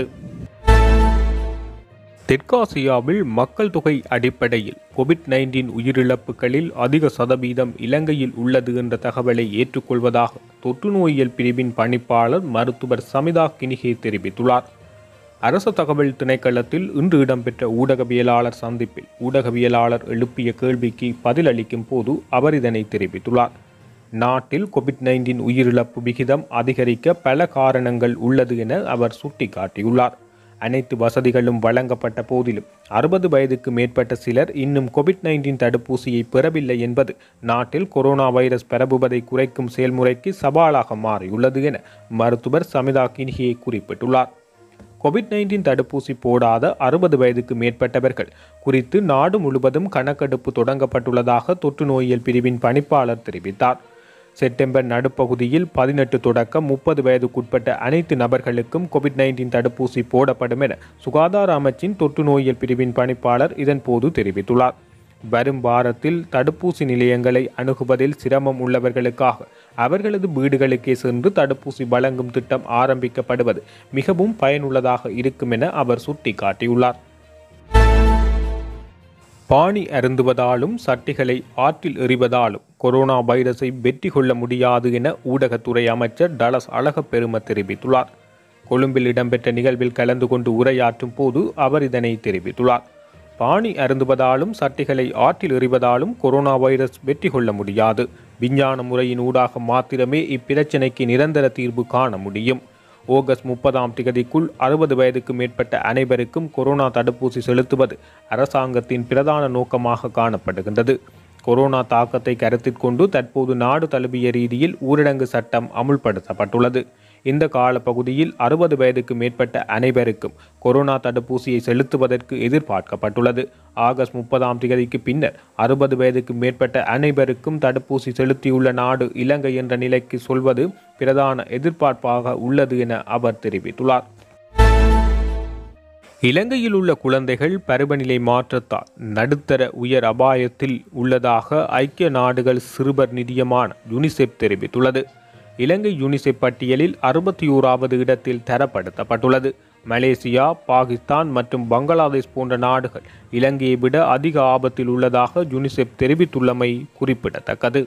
தெற்காசியாவில் மக்கள் தொகை அடிப்படையில் கோவிட் நைன்டீன் உயிரிழப்புகளில் அதிக சதவீதம் இலங்கையில் உள்ளது என்ற தகவலை ஏற்றுக்கொள்வதாக தொற்று நோயியல் பிரிவின் பணிப்பாளர் மருத்துவர் சமிதா கினிகே தெரிவித்துள்ளார் அரசு தகவல் திணைக்களத்தில் இன்று இடம்பெற்ற ஊடகவியலாளர் சந்திப்பில் ஊடகவியலாளர் எழுப்பிய கேள்விக்கு பதிலளிக்கும் போது அவர் இதனை தெரிவித்துள்ளார் நாட்டில் கோவிட் நைன்டீன் உயிரிழப்பு விகிதம் அதிகரிக்க பல காரணங்கள் உள்ளது என அவர் சுட்டிக்காட்டியுள்ளார் அனைத்து வசதிகளும் வழங்கப்பட்ட போதிலும் அறுபது வயதுக்கு மேற்பட்ட சிலர் இன்னும் கோவிட் நைன்டீன் தடுப்பூசியை பெறவில்லை என்பது நாட்டில் கொரோனா வைரஸ் பரவுவதை குறைக்கும் செயல்முறைக்கு சவாலாக மாறியுள்ளது என மருத்துவர் சமிதா கினிஹே குறிப்பிட்டுள்ளார் கோவிட் நைன்டீன் தடுப்பூசி போடாத அறுபது வயதுக்கு மேற்பட்டவர்கள் குறித்து நாடு முழுவதும் கணக்கெடுப்பு தொடங்கப்பட்டுள்ளதாக தொற்று நோயியல் பிரிவின் பணிப்பாளர் தெரிவித்தார் செப்டம்பர் நடுப்பகுதியில் பதினெட்டு தொடக்கம் முப்பது வயதுக்குட்பட்ட அனைத்து நபர்களுக்கும் கோவிட் நைன்டீன் தடுப்பூசி போடப்படும் என சுகாதார அமைச்சின் தொற்று நோயியல் பிரிவின் பணிப்பாளர் இதன்போது தெரிவித்துள்ளார் வரும் வாரத்தில் தடுப்பூசி நிலையங்களை அணுகுவதில் சிரமம் உள்ளவர்களுக்காக அவர்களது வீடுகளுக்கே சென்று தடுப்பூசி வழங்கும் திட்டம் ஆரம்பிக்கப்படுவது மிகவும் பயனுள்ளதாக இருக்கும் என அவர் சுட்டிக்காட்டியுள்ளார் பாணி அருந்துவதாலும் சட்டிகளை ஆற்றில் எறிவதாலும் கொரோனா வைரஸை வெற்றி கொள்ள முடியாது என ஊடகத்துறை அமைச்சர் டலஸ் அழகப்பெரும தெரிவித்துள்ளார் கொழும்பில் இடம்பெற்ற நிகழ்வில் கலந்து கொண்டு உரையாற்றும் போது அவர் இதனை தெரிவித்துள்ளார் பாணி அருந்துவதாலும் சட்டிகளை ஆற்றில் எறிவதாலும் கொரோனா வைரஸ் வெற்றி கொள்ள முடியாது விஞ்ஞான முறையின் ஊடாக மாத்திரமே இப்பிரச்சினைக்கு நிரந்தர தீர்வு காண முடியும் ஆகஸ்ட் முப்பதாம் திகதிக்குள் அறுபது வயதுக்கு மேற்பட்ட அனைவருக்கும் கொரோனா தடுப்பூசி செலுத்துவது அரசாங்கத்தின் பிரதான நோக்கமாக காணப்படுகின்றது கொரோனா தாக்கத்தை கருத்தில் கொண்டு தற்போது நாடு தழுவிய ரீதியில் ஊரடங்கு சட்டம் அமுல்படுத்தப்பட்டுள்ளது இந்த காலப்பகுதியில் அறுபது வயதுக்கு மேற்பட்ட அனைவருக்கும் கொரோனா தடுப்பூசியை செலுத்துவதற்கு எதிர்பார்க்கப்பட்டுள்ளது ஆகஸ்ட் முப்பதாம் தேதிக்கு பின்னர் அறுபது வயதுக்கு மேற்பட்ட அனைவருக்கும் தடுப்பூசி செலுத்தியுள்ள நாடு இலங்கை என்ற நிலைக்கு சொல்வது பிரதான எதிர்பார்ப்பாக உள்ளது என அவர் தெரிவித்துள்ளார் இலங்கையில் உள்ள குழந்தைகள் பருவநிலை மாற்றத்தால் நடுத்தர உயர் அபாயத்தில் உள்ளதாக ஐக்கிய நாடுகள் சிறுவர் நிதியமான யுனிசெப் தெரிவித்துள்ளது இலங்கை யுனிசெப் பட்டியலில் அறுபத்தி ஓராவது இடத்தில் தரப்படுத்தப்பட்டுள்ளது மலேசியா பாகிஸ்தான் மற்றும் பங்களாதேஷ் போன்ற நாடுகள் இலங்கையை விட அதிக ஆபத்தில் உள்ளதாக யுனிசெப் தெரிவித்துள்ளமை குறிப்பிடத்தக்கது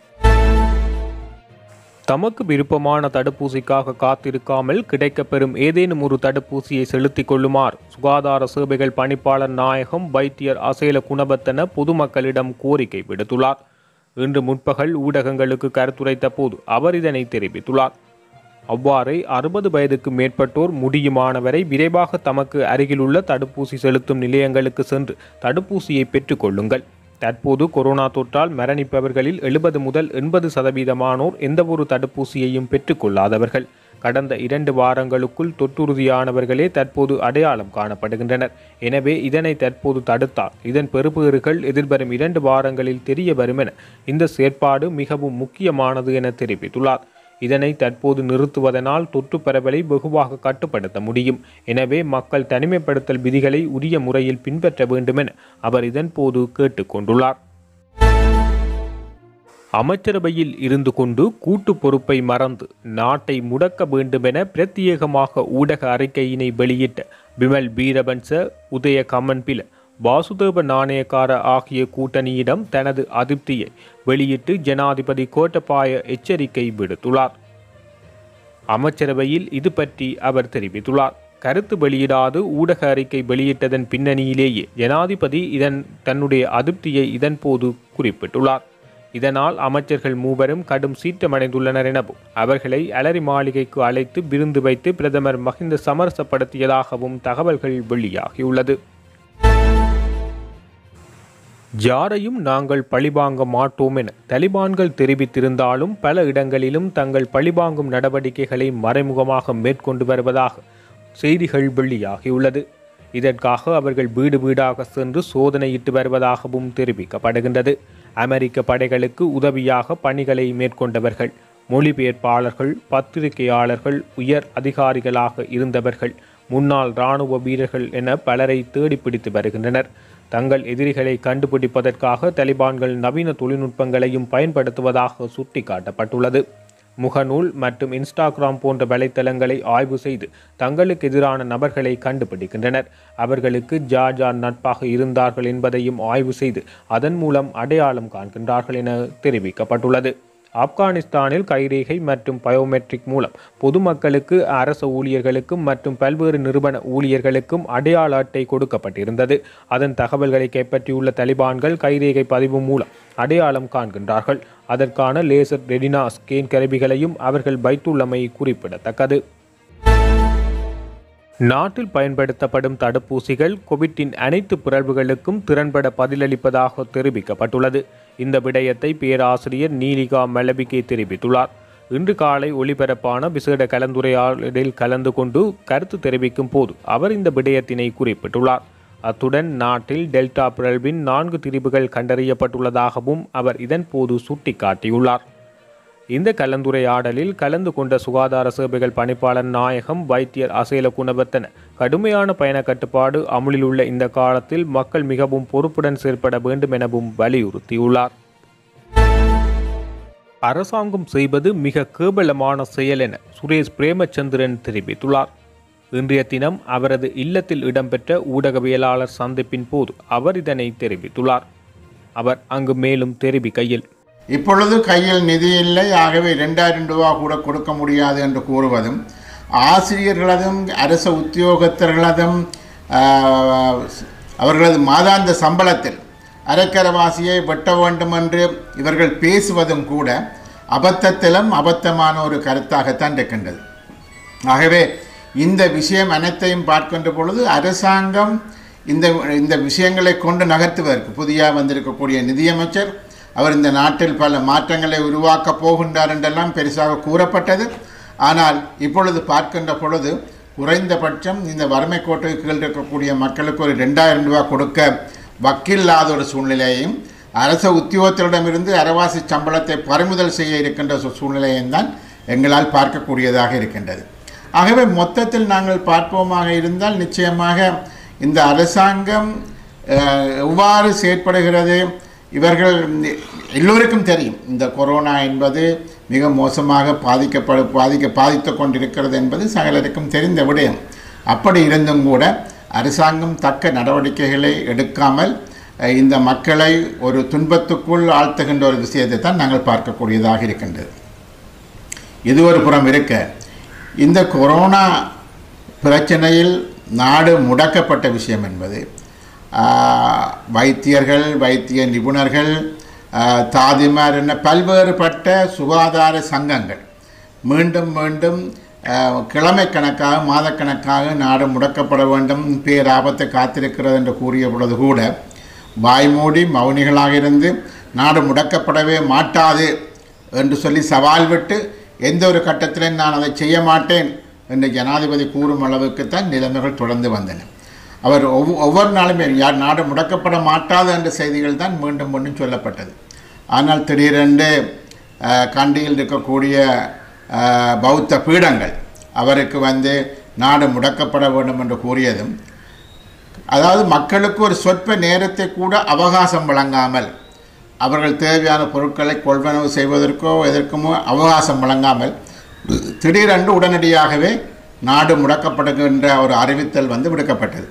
தமக்கு விருப்பமான தடுப்பூசிக்காக காத்திருக்காமல் கிடைக்கப்பெறும் ஏதேனும் ஒரு தடுப்பூசியை செலுத்திக் கொள்ளுமாறு சுகாதார சேவைகள் பணிப்பாளர் நாயகம் வைத்தியர் அசேல குணபத்தன பொதுமக்களிடம் கோரிக்கை விடுத்துள்ளார் இன்று முற்பகல் ஊடகங்களுக்கு கருத்துரைத்த போது அவர் இதனை தெரிவித்துள்ளார் அவ்வாறே அறுபது வயதுக்கு மேற்பட்டோர் முடியுமானவரை விரைவாக தமக்கு அருகிலுள்ள தடுப்பூசி செலுத்தும் நிலையங்களுக்கு சென்று தடுப்பூசியை பெற்றுக்கொள்ளுங்கள் தற்போது கொரோனா தொற்றால் மரணிப்பவர்களில் எழுபது முதல் எண்பது சதவீதமானோர் எந்தவொரு தடுப்பூசியையும் பெற்றுக்கொள்ளாதவர்கள் கடந்த இரண்டு வாரங்களுக்குள் தொற்றுறுதியானவர்களே தற்போது அடையாளம் காணப்படுகின்றனர் எனவே இதனை தற்போது தடுத்தால் இதன் பெறுபேறுகள் எதிர்வரும் இரண்டு வாரங்களில் தெரிய வரும் என இந்த செயற்பாடு மிகவும் முக்கியமானது என தெரிவித்துள்ளார் இதனை தற்போது நிறுத்துவதனால் தொற்று பரவலை வெகுவாக கட்டுப்படுத்த முடியும் எனவே மக்கள் தனிமைப்படுத்தல் விதிகளை உரிய முறையில் பின்பற்ற வேண்டுமென அவர் இதன்போது கேட்டுக்கொண்டுள்ளார் அமைச்சரவையில் இருந்து கொண்டு கூட்டு பொறுப்பை மறந்து நாட்டை முடக்க வேண்டுமென பிரத்யேகமாக ஊடக அறிக்கையினை வெளியிட்ட பிமல் பீரபன்ச உதய கமன்பில வாசுதேவ நாணயக்கார ஆகிய கூட்டணியிடம் தனது அதிருப்தியை வெளியிட்டு ஜனாதிபதி கோட்டபாய எச்சரிக்கை விடுத்துள்ளார் அமைச்சரவையில் இது பற்றி அவர் தெரிவித்துள்ளார் கருத்து வெளியிடாது ஊடக அறிக்கை வெளியிட்டதன் பின்னணியிலேயே ஜனாதிபதி இதன் தன்னுடைய அதிருப்தியை இதன்போது குறிப்பிட்டுள்ளார் இதனால் அமைச்சர்கள் மூவரும் கடும் சீற்றமடைந்துள்ளனர் எனவும் அவர்களை அலரி மாளிகைக்கு அழைத்து விருந்து வைத்து பிரதமர் மஹிந்த சமரசப்படுத்தியதாகவும் தகவல்கள் வெளியாகியுள்ளது யாரையும் நாங்கள் பழிவாங்க மாட்டோம் என தலிபான்கள் தெரிவித்திருந்தாலும் பல இடங்களிலும் தங்கள் பழிவாங்கும் நடவடிக்கைகளை மறைமுகமாக மேற்கொண்டு வருவதாக செய்திகள் வெளியாகியுள்ளது இதற்காக அவர்கள் வீடு வீடாக சென்று சோதனையிட்டு வருவதாகவும் தெரிவிக்கப்படுகின்றது அமெரிக்க படைகளுக்கு உதவியாக பணிகளை மேற்கொண்டவர்கள் மொழிபெயர்ப்பாளர்கள் பத்திரிகையாளர்கள் உயர் அதிகாரிகளாக இருந்தவர்கள் முன்னாள் இராணுவ வீரர்கள் என பலரை தேடிப்பிடித்து வருகின்றனர் தங்கள் எதிரிகளை கண்டுபிடிப்பதற்காக தலிபான்கள் நவீன தொழில்நுட்பங்களையும் பயன்படுத்துவதாக சுட்டிக்காட்டப்பட்டுள்ளது முகநூல் மற்றும் இன்ஸ்டாகிராம் போன்ற வலைத்தளங்களை ஆய்வு செய்து தங்களுக்கு எதிரான நபர்களை கண்டுபிடிக்கின்றனர் அவர்களுக்கு ஜார் ஜார் நட்பாக இருந்தார்கள் என்பதையும் ஆய்வு செய்து அதன் மூலம் அடையாளம் காண்கின்றார்கள் என தெரிவிக்கப்பட்டுள்ளது ஆப்கானிஸ்தானில் கைரேகை மற்றும் பயோமெட்ரிக் மூலம் பொதுமக்களுக்கு அரசு ஊழியர்களுக்கும் மற்றும் பல்வேறு நிறுவன ஊழியர்களுக்கும் அடையாள அட்டை கொடுக்கப்பட்டிருந்தது அதன் தகவல்களை கைப்பற்றியுள்ள தலிபான்கள் கைரேகை பதிவு மூலம் அடையாளம் காண்கின்றார்கள் அதற்கான லேசர் ரெடினா ஸ்கேன் கருவிகளையும் அவர்கள் வைத்துள்ளமை குறிப்பிடத்தக்கது நாட்டில் பயன்படுத்தப்படும் தடுப்பூசிகள் கோவிட்டின் அனைத்து பிறழ்வுகளுக்கும் திறன்பட பதிலளிப்பதாக தெரிவிக்கப்பட்டுள்ளது இந்த விடயத்தை பேராசிரியர் நீலிகா மெலபிகே தெரிவித்துள்ளார் இன்று காலை ஒளிபரப்பான விசேட கலந்துரையாடலில் கலந்து கொண்டு கருத்து தெரிவிக்கும் போது அவர் இந்த விடயத்தினை குறிப்பிட்டுள்ளார் அத்துடன் நாட்டில் டெல்டா பிறழ்வின் நான்கு திரிவுகள் கண்டறியப்பட்டுள்ளதாகவும் அவர் இதன்போது சுட்டிக்காட்டியுள்ளார் இந்த கலந்துரையாடலில் கலந்து கொண்ட சுகாதார சேவைகள் பணிப்பாளர் நாயகம் வைத்தியர் அசேல குணவர்த்தன கடுமையான பயண கட்டுப்பாடு அமுலில் உள்ள இந்த காலத்தில் மக்கள் மிகவும் பொறுப்புடன் செயல்பட வேண்டும் எனவும் வலியுறுத்தியுள்ளார் அரசாங்கம் செய்வது மிக கேவலமான செயல் என சுரேஷ் பிரேமச்சந்திரன் தெரிவித்துள்ளார் இன்றைய தினம் அவரது இல்லத்தில் இடம்பெற்ற ஊடகவியலாளர் சந்திப்பின் போது அவர் இதனை தெரிவித்துள்ளார் அவர் அங்கு மேலும் தெரிவிக்கையில் இப்பொழுது கையில் நிதி இல்லை ஆகவே ரெண்டாயிரம் ரூபா கூட கொடுக்க முடியாது என்று கூறுவதும் ஆசிரியர்களதும் அரச உத்தியோகத்தர்களதும் ஆஹ், அவர்களது மாதாந்த சம்பளத்தில் அரைக்கரவாசியை வெட்ட வேண்டும் என்று இவர்கள் பேசுவதும் கூட அபத்தத்திலும் அபத்தமான ஒரு கருத்தாகத்தான் இருக்கின்றது ஆகவே இந்த விஷயம் அனைத்தையும் பார்க்கின்ற பொழுது அரசாங்கம் இந்த இந்த விஷயங்களை கொண்டு நகர்த்துவதற்கு புதிய வந்திருக்கக்கூடிய நிதியமைச்சர் அவர் இந்த நாட்டில் பல மாற்றங்களை உருவாக்கப் போகின்றார் என்றெல்லாம் பெருசாக கூறப்பட்டது ஆனால் இப்பொழுது பார்க்கின்ற பொழுது குறைந்தபட்சம் இந்த வறுமை கோட்டுக்கு கீழ் இருக்கக்கூடிய மக்களுக்கு ஒரு ரெண்டாயிரம் ரூபாய் கொடுக்க வக்கில்லாத ஒரு சூழ்நிலையையும் அரச உத்தியோகத்தரிடமிருந்து அரவாசி சம்பளத்தை பறிமுதல் செய்ய இருக்கின்ற சூ- சூழ்நிலையும் தான் எங்களால் பார்க்கக்கூடியதாக இருக்கின்றது ஆகவே மொத்தத்தில் நாங்கள் பார்ப்போமாக இருந்தால் நிச்சயமாக இந்த அரசாங்கம் அஹ், எவ்வாறு செயற்படுகிறது இவர்கள் எல்லோருக்கும் தெரியும் இந்த கொரோனா என்பது மிக மோசமாக பாதிக்கப்படு பாதிக்க பாதித்து கொண்டிருக்கிறது என்பது சகலருக்கும் தெரிந்த விடயம் அப்படி இருந்தும் கூட அரசாங்கம் தக்க நடவடிக்கைகளை எடுக்காமல் அஹ், இந்த மக்களை ஒரு துன்பத்துக்குள் ஆழ்த்துகின்ற ஒரு விஷயத்தை தான் நாங்கள் பார்க்கக்கூடியதாக இருக்கின்றது இது ஒரு புறம் இருக்க இந்த கொரோனா பிரச்சனையில் நாடு முடக்கப்பட்ட விஷயம் என்பது ஆஹ், வைத்தியர்கள் வைத்திய நிபுணர்கள் ஆஹ், தாதிமார் என பல்வேறுபட்ட சுகாதார சங்கங்கள் மீண்டும் மீண்டும் ஆஹ், கிழமைக்கணக்காக மாதக்கணக்காக நாடு முடக்கப்பட வேண்டும் பேராபத்து காத்திருக்கிறது என்று கூறிய பொழுது கூட வாய்மூடி மௌனிகளாக இருந்து நாடு முடக்கப்படவே மாட்டாது என்று சொல்லி சவால் விட்டு எந்த ஒரு கட்டத்திலும் நான் அதை செய்ய மாட்டேன் என்று ஜனாதிபதி கூறும் அளவுக்கு தான் நிலைமைகள் தொடர்ந்து வந்தன அவர் ஒவ்வொ- ஒவ்வொரு நாளுமே யார் நாடு முடக்கப்பட மாட்டாது என்ற செய்திகள் தான் மீண்டும் மீண்டும் சொல்லப்பட்டது ஆனால் திடீரென்று அஹ், கண்டியில் இருக்கக்கூடிய அஹ், பௌத்த பீடங்கள் அவருக்கு வந்து நாடு முடக்கப்பட வேண்டும் என்று கூறியதும் அதாவது மக்களுக்கு ஒரு சொற்ப நேரத்தை கூட அவகாசம் வழங்காமல் அவர்கள் தேவையான பொருட்களை கொள்வனவு செய்வதற்கோ எதற்குமோ அவகாசம் வழங்காமல் திடீரென்று உடனடியாகவே நாடு முடக்கப்படுகின்ற ஒரு அறிவித்தல் வந்து விடுக்கப்பட்டது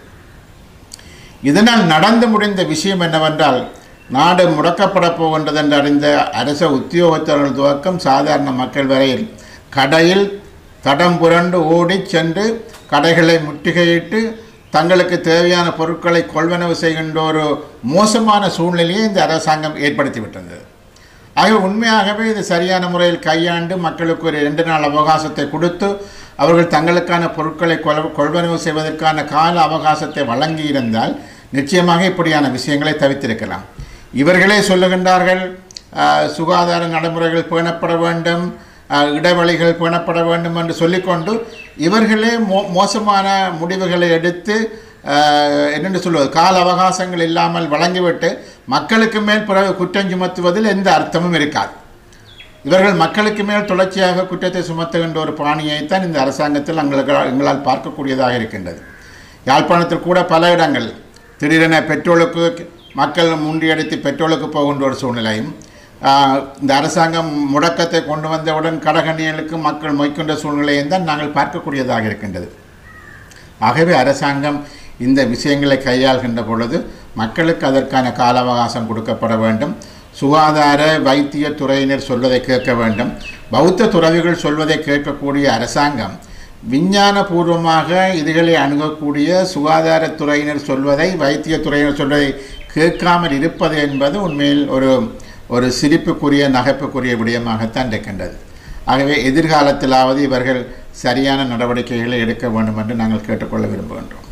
இதனால் நடந்து முடிந்த விஷயம் என்னவென்றால் நாடு முடக்கப்பட போகின்றது என்று அறிந்த அரச உத்தியோகத்தர்கள் துவக்கம் சாதாரண மக்கள் வரையில் கடையில் தடம் புரண்டு ஓடிச் சென்று கடைகளை முற்றுகையிட்டு தங்களுக்கு தேவையான பொருட்களை கொள்வனவு செய்கின்ற ஒரு மோசமான சூழ்நிலையை இந்த அரசாங்கம் ஏற்படுத்திவிட்டது ஆக உண்மையாகவே இது சரியான முறையில் கையாண்டு மக்களுக்கு ஒரு ரெண்டு நாள் அவகாசத்தை கொடுத்து அவர்கள் தங்களுக்கான பொருட்களை கொல- கொள்வனவு செய்வதற்கான கால அவகாசத்தை வழங்கியிருந்தால் நிச்சயமாக இப்படியான விஷயங்களை தவிர்த்திருக்கலாம் இவர்களே சொல்லுகின்றார்கள் ஆஹ், சுகாதார நடைமுறைகள் பேணப்பட வேண்டும் ஆஹ், இடைவெளிகள் பேணப்பட வேண்டும் என்று சொல்லிக்கொண்டு இவர்களே மோ மோசமான முடிவுகளை எடுத்து ஆஹ், என்னென்று சொல்வது கால அவகாசங்கள் இல்லாமல் வழங்கிவிட்டு மக்களுக்கு மேல் பிறகு குற்றம் சுமத்துவதில் எந்த அர்த்தமும் இருக்காது இவர்கள் மக்களுக்கு மேல் தொடர்ச்சியாக குற்றத்தை சுமத்துகின்ற ஒரு பாணியைத்தான் இந்த அரசாங்கத்தில் எங்களுக்கு எங்களால் பார்க்கக்கூடியதாக இருக்கின்றது யாழ்ப்பாணத்தில் கூட பல இடங்கள் திடீரென பெட்ரோலுக்கு மக்கள் முண்டியடித்து பெட்ரோலுக்கு போகின்ற ஒரு சூழ்நிலையும் ஆஹ், இந்த அரசாங்கம் முடக்கத்தை கொண்டு வந்தவுடன் கடகணிகளுக்கு மக்கள் மொய்க்கின்ற சூழ்நிலையும் தான் நாங்கள் பார்க்கக்கூடியதாக இருக்கின்றது ஆகவே அரசாங்கம் இந்த விஷயங்களை கையாள்கின்ற பொழுது மக்களுக்கு அதற்கான கால அவகாசம் கொடுக்கப்பட வேண்டும் சுகாதார வைத்திய துறையினர் சொல்வதை கேட்க வேண்டும் பௌத்த துறவிகள் சொல்வதை கேட்கக்கூடிய அரசாங்கம் விஞ்ஞானபூர்வமாக இதுகளை அணுகக்கூடிய சுகாதாரத்துறையினர் சொல்வதை வைத்திய துறையினர் சொல்வதை கேட்காமல் இருப்பது என்பது உண்மையில் ஒரு ஒரு சிரிப்புக்குரிய நகைப்புக்குரிய விடயமாகத்தான் இருக்கின்றது ஆகவே எதிர்காலத்திலாவது இவர்கள் சரியான நடவடிக்கைகளை எடுக்க வேண்டும் என்று நாங்கள் கேட்டுக்கொள்ள விரும்புகின்றோம்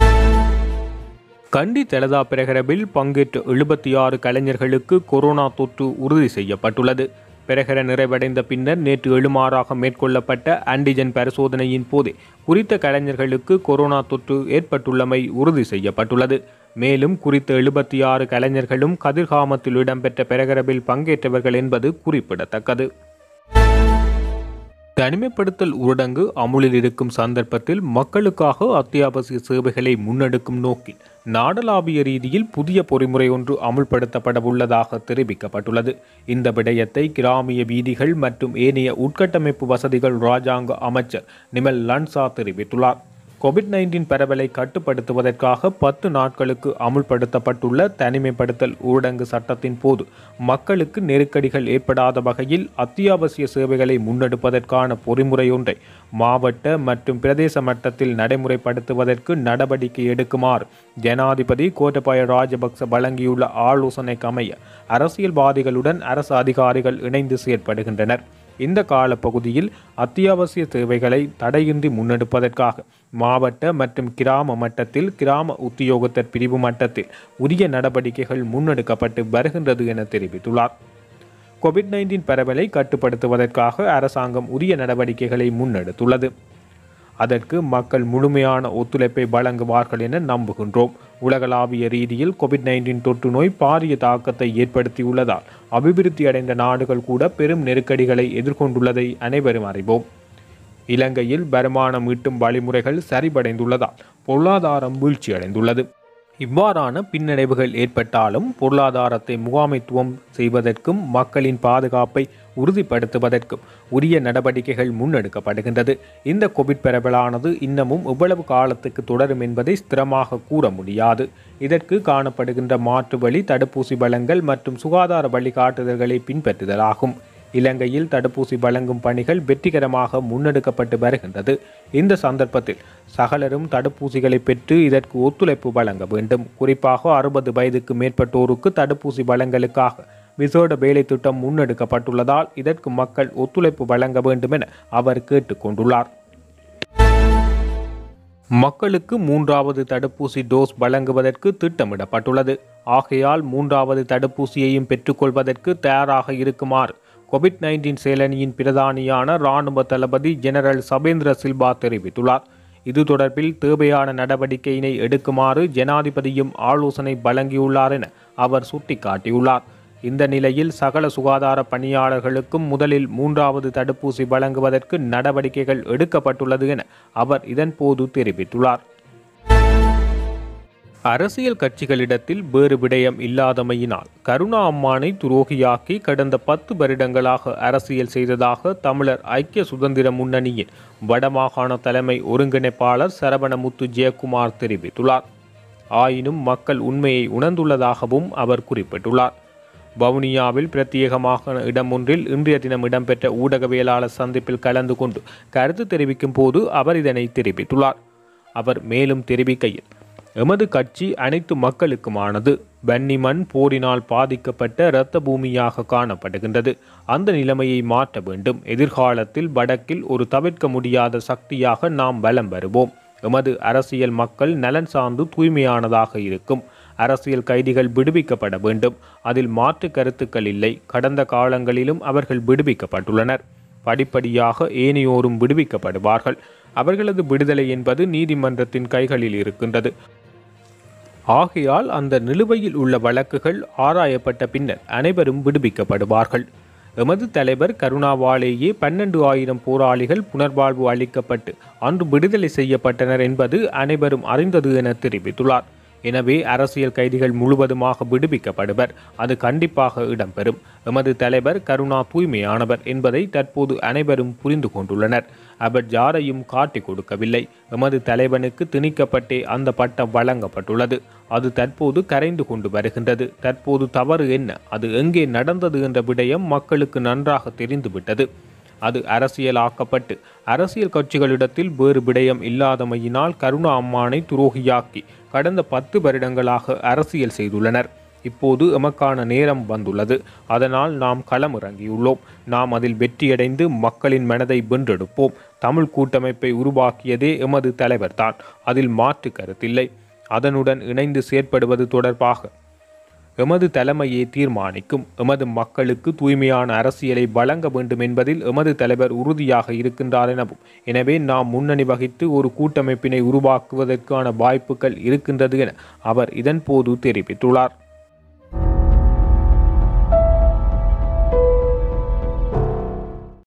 கண்டி தலதா பிரகரவில் பங்கேற்ற எழுபத்தி ஆறு கலைஞர்களுக்கு கொரோனா தொற்று உறுதி செய்யப்பட்டுள்ளது பிரகர நிறைவடைந்த பின்னர் நேற்று எழுமாறாக மேற்கொள்ளப்பட்ட ஆன்டிஜன் பரிசோதனையின் போதே குறித்த கலைஞர்களுக்கு கொரோனா தொற்று ஏற்பட்டுள்ளமை உறுதி செய்யப்பட்டுள்ளது மேலும் குறித்த எழுபத்தி ஆறு கலைஞர்களும் கதிர்காமத்தில் இடம்பெற்ற பிரகரவில் பங்கேற்றவர்கள் என்பது குறிப்பிடத்தக்கது தனிமைப்படுத்தல் ஊரடங்கு அமுலில் இருக்கும் சந்தர்ப்பத்தில் மக்களுக்காக அத்தியாவசிய சேவைகளை முன்னெடுக்கும் நோக்கில் நாடளாவிய ரீதியில் புதிய பொறிமுறை ஒன்று அமுல்படுத்தப்பட உள்ளதாக தெரிவிக்கப்பட்டுள்ளது இந்த விடயத்தை கிராமிய வீதிகள் மற்றும் ஏனைய உட்கட்டமைப்பு வசதிகள் ராஜாங்க அமைச்சர் நிமல் லன்சா தெரிவித்துள்ளார் கோவிட் நைன்டீன் பரவலை கட்டுப்படுத்துவதற்காக பத்து நாட்களுக்கு அமுல்படுத்தப்பட்டுள்ள தனிமைப்படுத்தல் ஊரடங்கு சட்டத்தின் போது மக்களுக்கு நெருக்கடிகள் ஏற்படாத வகையில் அத்தியாவசிய சேவைகளை முன்னெடுப்பதற்கான பொறிமுறை ஒன்றை மாவட்ட மற்றும் பிரதேச மட்டத்தில் நடைமுறைப்படுத்துவதற்கு நடவடிக்கை எடுக்குமாறு ஜனாதிபதி கோட்டபாய ராஜபக்ச வழங்கியுள்ள ஆலோசனைக்கு அமைய அரசியல்வாதிகளுடன் அரசு அதிகாரிகள் இணைந்து செயற்படுகின்றனர் இந்த காலப்பகுதியில் அத்தியாவசிய சேவைகளை தடையின்றி முன்னெடுப்பதற்காக மாவட்ட மற்றும் கிராம மட்டத்தில் கிராம உத்தியோகத்தர் பிரிவு மட்டத்தில் உரிய நடவடிக்கைகள் முன்னெடுக்கப்பட்டு வருகின்றது என தெரிவித்துள்ளார் கோவிட் நைன்டீன் பரவலை கட்டுப்படுத்துவதற்காக அரசாங்கம் உரிய நடவடிக்கைகளை முன்னெடுத்துள்ளது அதற்கு மக்கள் முழுமையான ஒத்துழைப்பை வழங்குவார்கள் என நம்புகின்றோம் உலகளாவிய ரீதியில் கோவிட் நைன்டீன் தொற்று நோய் பாரிய தாக்கத்தை ஏற்படுத்தியுள்ளதால் அபிவிருத்தி அடைந்த நாடுகள் கூட பெரும் நெருக்கடிகளை எதிர்கொண்டுள்ளதை அனைவரும் அறிவோம் இலங்கையில் வருமானம் ஈட்டும் வழிமுறைகள் சரிவடைந்துள்ளதால் பொருளாதாரம் வீழ்ச்சியடைந்துள்ளது இவ்வாறான பின்னடைவுகள் ஏற்பட்டாலும் பொருளாதாரத்தை முகாமைத்துவம் செய்வதற்கும் மக்களின் பாதுகாப்பை உறுதிப்படுத்துவதற்கும் உரிய நடவடிக்கைகள் முன்னெடுக்கப்படுகின்றது இந்த கோவிட் பரவலானது இன்னமும் எவ்வளவு காலத்துக்கு தொடரும் என்பதை ஸ்திரமாக கூற முடியாது இதற்கு காணப்படுகின்ற மாற்று வழி தடுப்பூசி வழங்கல் மற்றும் சுகாதார வழிகாட்டுதல்களை பின்பற்றுதலாகும் இலங்கையில் தடுப்பூசி வழங்கும் பணிகள் வெற்றிகரமாக முன்னெடுக்கப்பட்டு வருகின்றது இந்த சந்தர்ப்பத்தில் சகலரும் தடுப்பூசிகளை பெற்று இதற்கு ஒத்துழைப்பு வழங்க வேண்டும் குறிப்பாக அறுபது வயதுக்கு மேற்பட்டோருக்கு தடுப்பூசி வழங்கலுக்காக விசேட வேலை திட்டம் முன்னெடுக்கப்பட்டுள்ளதால் இதற்கு மக்கள் ஒத்துழைப்பு வழங்க வேண்டும் என அவர் கேட்டுக்கொண்டுள்ளார் மக்களுக்கு மூன்றாவது தடுப்பூசி டோஸ் வழங்குவதற்கு திட்டமிடப்பட்டுள்ளது ஆகையால் மூன்றாவது தடுப்பூசியையும் பெற்றுக்கொள்வதற்கு தயாராக இருக்குமாறு கோவிட் நைன்டீன் செயலணியின் பிரதானியான இராணுவ தளபதி ஜெனரல் சபேந்திர சில்வா தெரிவித்துள்ளார் இது தொடர்பில் தேவையான நடவடிக்கையினை எடுக்குமாறு ஜனாதிபதியும் ஆலோசனை வழங்கியுள்ளார் என அவர் சுட்டிக்காட்டியுள்ளார் இந்த நிலையில் சகல சுகாதார பணியாளர்களுக்கும் முதலில் மூன்றாவது தடுப்பூசி வழங்குவதற்கு நடவடிக்கைகள் எடுக்கப்பட்டுள்ளது என அவர் இதன்போது தெரிவித்துள்ளார் அரசியல் கட்சிகளிடத்தில் வேறு விடயம் இல்லாதமையினால் கருணா அம்மானை துரோகியாக்கி கடந்த பத்து வருடங்களாக அரசியல் செய்ததாக தமிழர் ஐக்கிய சுதந்திர முன்னணியின் வடமாகாண தலைமை ஒருங்கிணைப்பாளர் சரவணமுத்து ஜெயக்குமார் தெரிவித்துள்ளார் ஆயினும் மக்கள் உண்மையை உணர்ந்துள்ளதாகவும் அவர் குறிப்பிட்டுள்ளார் வவுனியாவில் பிரத்யேகமாக இடம் ஒன்றில் இன்றைய தினம் இடம்பெற்ற ஊடகவியலாளர் சந்திப்பில் கலந்து கொண்டு கருத்து தெரிவிக்கும் போது அவர் இதனை தெரிவித்துள்ளார் அவர் மேலும் தெரிவிக்கையில் எமது கட்சி அனைத்து மக்களுக்குமானது வன்னிமண் போரினால் பாதிக்கப்பட்ட இரத்த பூமியாக காணப்படுகின்றது அந்த நிலைமையை மாற்ற வேண்டும் எதிர்காலத்தில் வடக்கில் ஒரு தவிர்க்க முடியாத சக்தியாக நாம் வலம் வருவோம் எமது அரசியல் மக்கள் நலன் சார்ந்து தூய்மையானதாக இருக்கும் அரசியல் கைதிகள் விடுவிக்கப்பட வேண்டும் அதில் மாற்று கருத்துக்கள் இல்லை கடந்த காலங்களிலும் அவர்கள் விடுவிக்கப்பட்டுள்ளனர் படிப்படியாக ஏனையோரும் விடுவிக்கப்படுவார்கள் அவர்களது விடுதலை என்பது நீதிமன்றத்தின் கைகளில் இருக்கின்றது ஆகையால் அந்த நிலுவையில் உள்ள வழக்குகள் ஆராயப்பட்ட பின்னர் அனைவரும் விடுவிக்கப்படுவார்கள் எமது தலைவர் கருணாவாலேயே பன்னெண்டு ஆயிரம் போராளிகள் புனர்வாழ்வு அளிக்கப்பட்டு அன்று விடுதலை செய்யப்பட்டனர் என்பது அனைவரும் அறிந்தது என தெரிவித்துள்ளார் எனவே அரசியல் கைதிகள் முழுவதுமாக விடுவிக்கப்படுவர் அது கண்டிப்பாக இடம்பெறும் எமது தலைவர் கருணா தூய்மையானவர் என்பதை தற்போது அனைவரும் புரிந்து கொண்டுள்ளனர் அவர் யாரையும் காட்டிக் கொடுக்கவில்லை எமது தலைவனுக்கு திணிக்கப்பட்டே அந்த பட்டம் வழங்கப்பட்டுள்ளது அது தற்போது கரைந்து கொண்டு வருகின்றது தற்போது தவறு என்ன அது எங்கே நடந்தது என்ற விடயம் மக்களுக்கு நன்றாக தெரிந்துவிட்டது அது அரசியலாக்கப்பட்டு அரசியல் கட்சிகளிடத்தில் வேறு விடயம் இல்லாதமையினால் கருணா அம்மானை துரோகியாக்கி கடந்த பத்து வருடங்களாக அரசியல் செய்துள்ளனர் இப்போது எமக்கான நேரம் வந்துள்ளது அதனால் நாம் களமிறங்கியுள்ளோம் நாம் அதில் வெற்றியடைந்து மக்களின் மனதை வென்றெடுப்போம் தமிழ் கூட்டமைப்பை உருவாக்கியதே எமது தலைவர்தான் அதில் மாற்று கருத்தில்லை அதனுடன் இணைந்து செயற்படுவது தொடர்பாக எமது தலைமையை தீர்மானிக்கும் எமது மக்களுக்கு தூய்மையான அரசியலை வழங்க வேண்டும் என்பதில் எமது தலைவர் உறுதியாக இருக்கின்றார் எனவும் எனவே நாம் முன்னணி வகித்து ஒரு கூட்டமைப்பினை உருவாக்குவதற்கான வாய்ப்புகள் இருக்கின்றது என அவர் இதன்போது தெரிவித்துள்ளார்